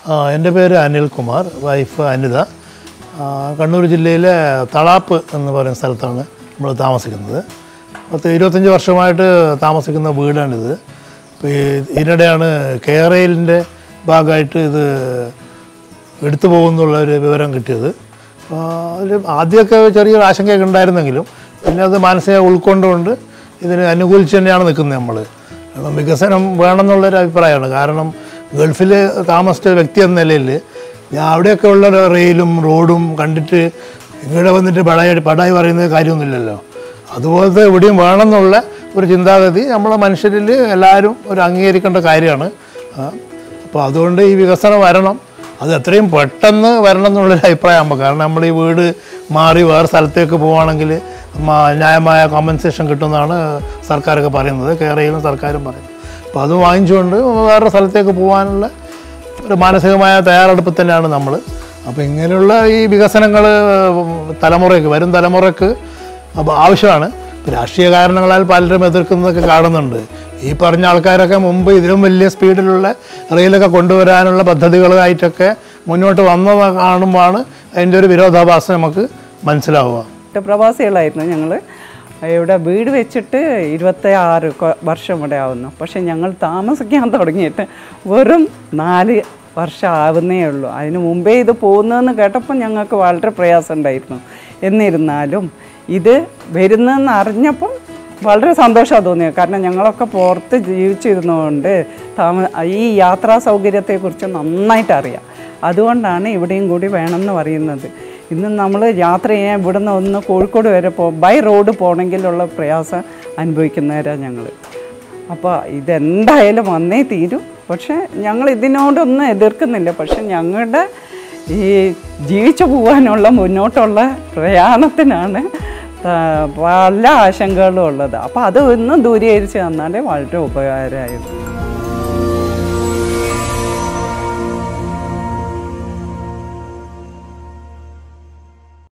ആ, എൻ്റെ പേര് അനിൽകുമാർ വൈഫ് അനിത ആ, കണ്ണൂർ ജില്ലയിലെ തളാപ്പ് എന്ന് പറയുന്ന സ്ഥലത്താണ് നമ്മൾ താമസിക്കുന്നത് പത്ത് ഇരുപത്തഞ്ച് വർഷമായിട്ട് താമസിക്കുന്ന വീടാണിത് അപ്പോൾ ഈ ഇതിനിടെയാണ് കേരളിൻ്റെ ഭാഗമായിട്ട് ഇത് എടുത്തു പോകുന്നുള്ള ഒരു വിവരം കിട്ടിയത് അപ്പോൾ അതിൽ ആദ്യമൊക്കെ ചെറിയൊരു ആശങ്കയൊക്കെ ഉണ്ടായിരുന്നെങ്കിലും പിന്നെ അത് മാനസിക ഉൾക്കൊണ്ടുകൊണ്ട് ഇതിന് അനുകൂലിച്ച് തന്നെയാണ് നിൽക്കുന്നത് നമ്മൾ കാരണം വികസനം വേണമെന്നുള്ളൊരു അഭിപ്രായമാണ് കാരണം ഗൾഫിൽ താമസിച്ച വ്യക്തി എന്ന നിലയിൽ ഞാൻ അവിടെയൊക്കെ ഉള്ള റെയിലും റോഡും കണ്ടിട്ട് ഇവിടെ വന്നിട്ട് പടായി പടായി പറയുന്നത് കാര്യമൊന്നുമില്ലല്ലോ അതുപോലത്തെ ഇവിടെയും വേണമെന്നുള്ള ഒരു ചിന്താഗതി നമ്മളെ മനുഷ്യരിൽ എല്ലാവരും ഒരു അംഗീകരിക്കേണ്ട കാര്യമാണ് അപ്പോൾ അതുകൊണ്ട് ഈ വികസനം വരണം അത് എത്രയും പെട്ടെന്ന് വരണം എന്നുള്ളൊരു അഭിപ്രായമാകുമ്പോൾ കാരണം നമ്മൾ ഈ വീട് മാറി വേറെ സ്ഥലത്തേക്ക് പോവുകയാണെങ്കിൽ മ- ന്യായമായ കോമ്പൻസേഷൻ കിട്ടുമെന്നാണ് സർക്കാരൊക്കെ പറയുന്നത് കേരളയിലും സർക്കാരും പറയുന്നത് അപ്പോൾ അത് വാങ്ങിച്ചുകൊണ്ട് വേറെ സ്ഥലത്തേക്ക് പോകാനുള്ള ഒരു മാനസികമായ തയ്യാറെടുപ്പ് തന്നെയാണ് നമ്മൾ അപ്പോൾ ഇങ്ങനെയുള്ള ഈ വികസനങ്ങൾ തലമുറയ്ക്ക് വരും തലമുറയ്ക്ക് അപ്പോൾ ആവശ്യമാണ് ഇപ്പം രാഷ്ട്രീയ കാരണങ്ങളാൽ പലരും എതിർക്കുന്നതൊക്കെ കാണുന്നുണ്ട് ഈ പറഞ്ഞ ആൾക്കാരൊക്കെ മുമ്പ് ഇതിലും വലിയ സ്പീഡിലുള്ള റെയിലൊക്കെ കൊണ്ടുവരാനുള്ള പദ്ധതികളായിട്ടൊക്കെ മുന്നോട്ട് വന്നത് കാണുമ്പോഴാണ് അതിൻ്റെ ഒരു വിരോധാഭാസം നമുക്ക് മനസ്സിലാവുക ഒറ്റ പ്രവാസികളായിരുന്നു ഞങ്ങൾ ഇവിടെ വീട് വെച്ചിട്ട് ഇരുപത്തി ആറ് കൊ- വർഷം ഇവിടെ ആവുന്നു പക്ഷെ ഞങ്ങൾ താമസിക്കാൻ തുടങ്ങിയിട്ട് വെറും നാല് വർഷം ആവുന്നേ ഉള്ളൂ അതിന് മുമ്പേ ഇത് പോകുന്നതെന്ന് കേട്ടപ്പോൾ ഞങ്ങൾക്ക് വളരെ പ്രയാസം ഉണ്ടായിരുന്നു എന്നിരുന്നാലും ഇത് വരുന്നതെന്ന് അറിഞ്ഞപ്പം വളരെ സന്തോഷമാണ് തോന്നിയത് കാരണം ഞങ്ങളൊക്കെ പുറത്ത് ജീവിച്ചിരുന്നതുകൊണ്ട് താമ ഈ യാത്രാ സൗകര്യത്തെക്കുറിച്ച് നന്നായിട്ട് അറിയാം അതുകൊണ്ടാണ് ഇവിടെയും കൂടി വേണമെന്ന് പറയുന്നത് ഇന്ന് നമ്മൾ യാത്ര ചെയ്യാൻ ഇവിടുന്ന് ഒന്ന് കോഴിക്കോട് വരെ പോ ബൈ റോഡ് പോകണമെങ്കിലുള്ള പ്രയാസം അനുഭവിക്കുന്നവരാണ് ഞങ്ങൾ അപ്പോൾ ഇതെന്തായാലും വന്നേ തീരും പക്ഷേ ഞങ്ങൾ ഇതിനോടൊന്നും എതിർക്കുന്നില്ല പക്ഷെ ഞങ്ങളുടെ ഈ ജീവിച്ചു പോകാനുള്ള മുന്നോട്ടുള്ള പ്രയാണത്തിനാണ് ആ, പല ആശങ്കകളും ഉള്ളത് അപ്പോൾ അത് ഒന്ന് ദൂരീകരിച്ച് തന്നാൽ വളരെ ഉപകാരമായിരുന്നു